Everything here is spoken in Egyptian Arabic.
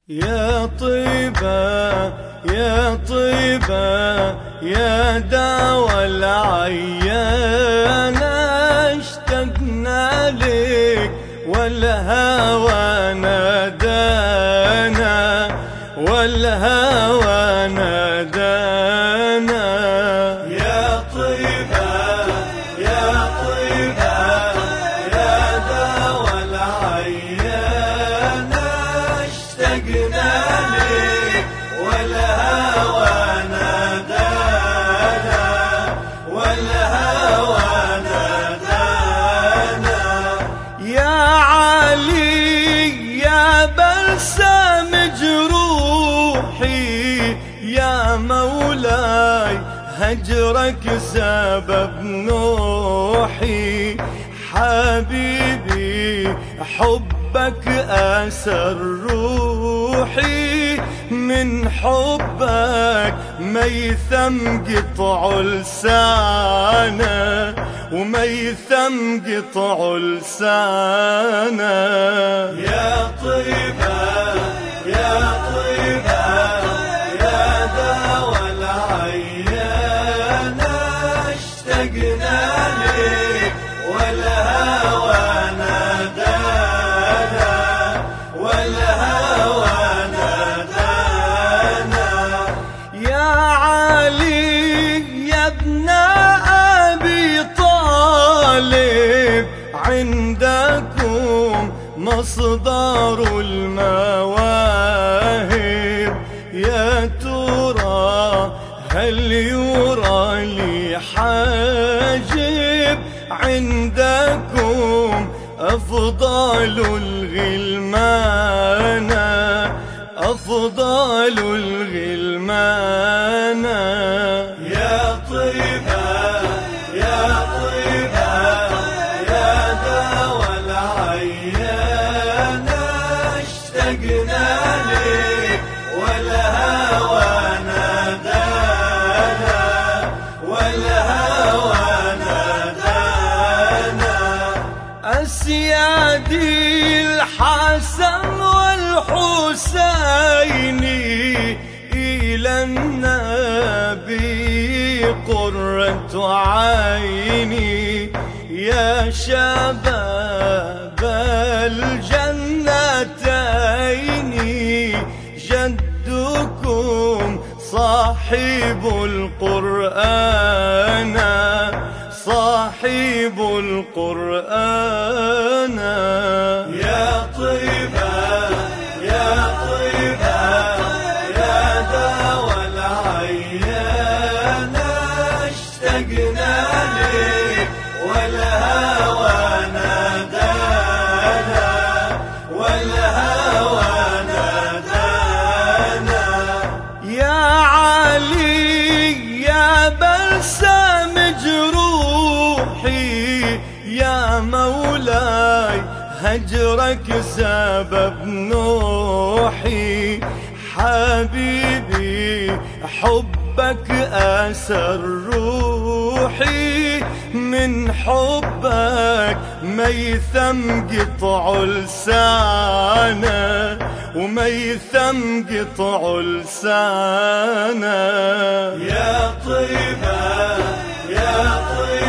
يا طيبة يا طيبة يا داوى العيان اشتقنا لك والهوى نادانا والهوى نادانا يا طيبة يا طيبة يا داوى العيان اشتقنا لك والهوى نادانا والهوى نادانا يا علي يا بلسم جروحي يا مولاي هجرك سبب نوحي حبيبي حبك أسر روحي من حبك ميثم قطع لسانه وميثم قطع لسانه يا طيبة يا طيبة يا داوى العيان اشتقنا لك والهوى نادانا والهوى نادانا يا علي يا ابن ابي طالب عندكم مصدر المواهب يا ترى هل يرى لي حاجب عندكم أفضل الغلمان أفضل الغلمان يا طيبة يا طيبة يا داوى العيان اشتقنا لك والهوى نادانا والهوى نادانا أسيادي الحسن والحسين إلى النبي قرة عيني يا شباب الجنتين جدكم صاحب القرآن صاحب القرآن يا طيبة يا طيبة يا داوى العيان اشتقنا لك والهوى نادانا والهوى نادانا يا علي يا بلسم جروحي يا مولاي هجرك سبب نوحي حبيبي حبك أسر روحي من حبك ميثم قطع لسانه وميثم قطع لسانه يا طيبة يا طيبة